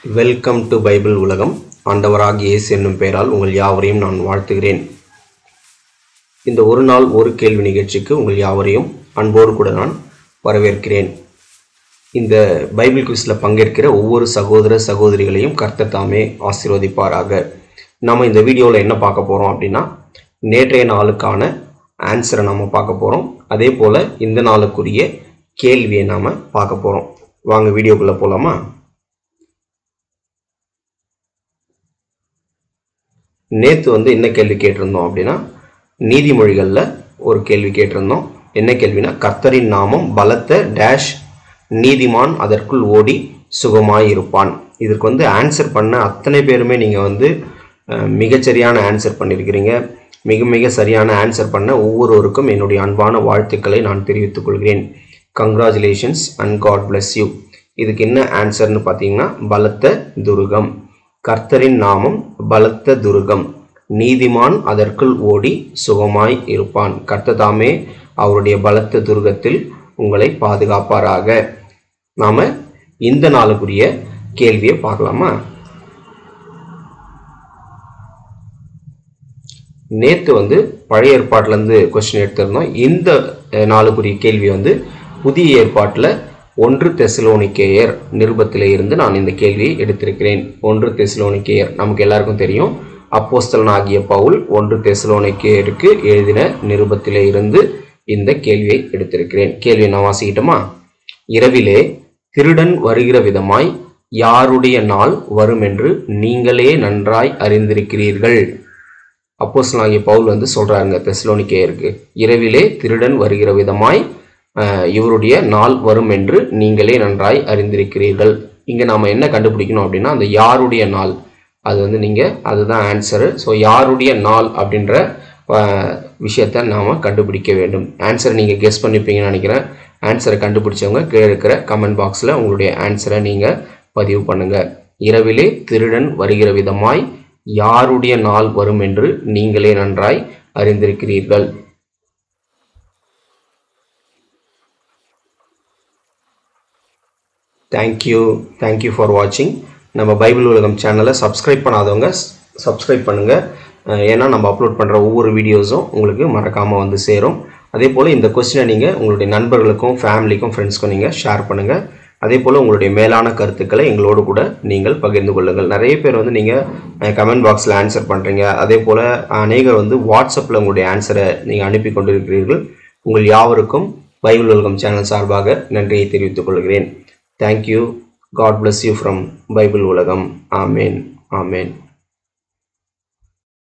welcome to Bible உலகம் ஆண்டவராகிய இயேசு என்னும் பெயரால் உங்கள் யாவரையும் நான் வாழ்த்துகிறேன் இந்த ஒரு நாள் ஒரு கேள்வி நிகழ்ச்சிக்கு உங்கள் யாவரையும் அன்போடு கூட நான் வரவேற்கிறேன் இந்த பைபிள் குவிஸில் பங்கேற்கிற ஒவ்வொரு சகோதர சகோதரிகளையும் கர்த்தர் தாமே ஆசீர்வதிப்பாராக நம்ம இந்த வீடியோவில் என்ன பார்க்க போகிறோம் அப்படின்னா நேற்றைய நாளுக்கான ஆன்சரை நம்ம பார்க்க போகிறோம் அதே போல் இந்த நாளுக்குரிய கேள்வியை நாம் பார்க்க போகிறோம் வாங்க வீடியோக்குள்ளே போகலாமா நேற்று வந்து என்ன கேள்வி கேட்டிருந்தோம் அப்படின்னா நீதிமொழிகளில் ஒரு கேள்வி கேட்டிருந்தோம் என்ன கேள்வினா கர்த்தரின் நாமம் பலத்த டேஷ் நீதிமான் அதற்குள் ஓடி சுகமாய் இருப்பான் இதற்கு வந்து ஆன்சர் பண்ண அத்தனை பேருமே நீங்கள் வந்து அஹ், மிகச்சரியான ஆன்சர் பண்ணியிருக்கிறீங்க மிக மிக சரியான ஆன்சர் பண்ண ஒவ்வொருவருக்கும் என்னுடைய அன்பான வாழ்த்துக்களை நான் தெரிவித்துக் கொள்கிறேன் congratulations and God bless you இதுக்கு என்ன ஆன்சர்னு பார்த்தீங்கன்னா பலத்த துருகம் கர்த்தரின் நாமம் பலத்த துருகம் நீதிமான் அதற்குள் ஓடி சுகமாய் இருப்பான் கர்த்ததாமே அவருடைய பலத்த துருகத்தில் உங்களை பாதுகாப்பாராக நாம இந்த நாளுக்குரிய கேள்வியை பார்க்கலாமா நேற்று வந்து பழைய ஏற்பாட்டிலேருந்து கொஸ்டின் எடுத்திருந்தோம் இந்த அஹ், நாளுக்குரிய கேள்வி வந்து புதிய ஏற்பாட்டில் ஒன்று தெசலோனிக்கேயர் நிருபத்திலே இருந்து நான் இந்த கேள்வியை எடுத்திருக்கிறேன் ஒன்று தெசலோனிக்கேயர் நமக்கு எல்லாருக்கும் தெரியும் அப்போஸ்தலனாகிய பவுல் ஒன்று தெசலோனிக்கேயருக்கு எழுதின நிருபத்திலே இருந்து இந்த கேள்வியை எடுத்திருக்கிறேன் கேள்வியை நான் வாசிக்கிட்டோமா இரவிலே திருடன் வருகிற விதமாய் யாருடைய நாள் வரும் என்று நீங்களே நன்றாய் அறிந்திருக்கிறீர்கள் அப்போஸ்தலனாகிய பவுல் வந்து சொல்றாருங்க தெசலோனிக்கேயருக்கு இரவிலே திருடன் வருகிற விதமாய் அஹ், இவருடைய நாள் வரும் என்று நீங்களே நன்றாய் அறிந்திருக்கிறீர்கள் இங்க நாம என்ன கண்டுபிடிக்கணும் அப்படின்னா அந்த யாருடைய நாள் அது வந்து நீங்க அதுதான் ஆன்சரு ஸோ யாருடைய நாள் அப்படின்ற அஹ், விஷயத்தை நாம கண்டுபிடிக்க வேண்டும் ஆன்சரை நீங்க கெஸ் பண்ணிப்பீங்கன்னு நினைக்கிறேன் ஆன்சரை கண்டுபிடிச்சவங்க கீழே இருக்கிற கமெண்ட் பாக்ஸில் உங்களுடைய ஆன்சரை நீங்க பதிவு பண்ணுங்க இரவிலே திருடன் வருகிற விதமாய் யாருடைய நாள் வரும் என்று நீங்களே நன்றாய் அறிந்திருக்கிறீர்கள் தேங்க்யூ தேங்க்யூ ஃபார் வாட்சிங் நம்ம பைபிள் உலகம் சேனலை சப்ஸ்கிரைப் பண்ணாதவங்க சப்ஸ்கிரைப் பண்ணுங்கள் ஏன்னா நம்ம அப்லோட் பண்ணுற ஒவ்வொரு வீடியோஸும் உங்களுக்கு மறக்காமல் வந்து சேரும் அதே போல் இந்த கொஸ்டினை நீங்கள் உங்களுடைய நண்பர்களுக்கும் ஃபேமிலிக்கும் ஃப்ரெண்ட்ஸ்க்கும் நீங்கள் ஷேர் பண்ணுங்கள் அதே போல் உங்களுடைய மேலான கருத்துக்களை எங்களோடு கூட நீங்கள் பகிர்ந்து கொள்ளுங்கள் நிறைய பேர் வந்து நீங்கள் கமெண்ட் பாக்ஸில் ஆன்சர் பண்ணுறீங்க அதே போல் அநேகர் வந்து வாட்ஸ்அப்பில் உங்களுடைய ஆன்சரை நீங்கள் அனுப்பி கொண்டிருக்கிறீர்கள் உங்கள் யாவருக்கும் பைபிள் உலகம் சேனல் சார்பாக நன்றியை தெரிவித்துக் கொள்கிறேன் thank you God bless you from Bible உலகம் ஆமேன் ஆமேன்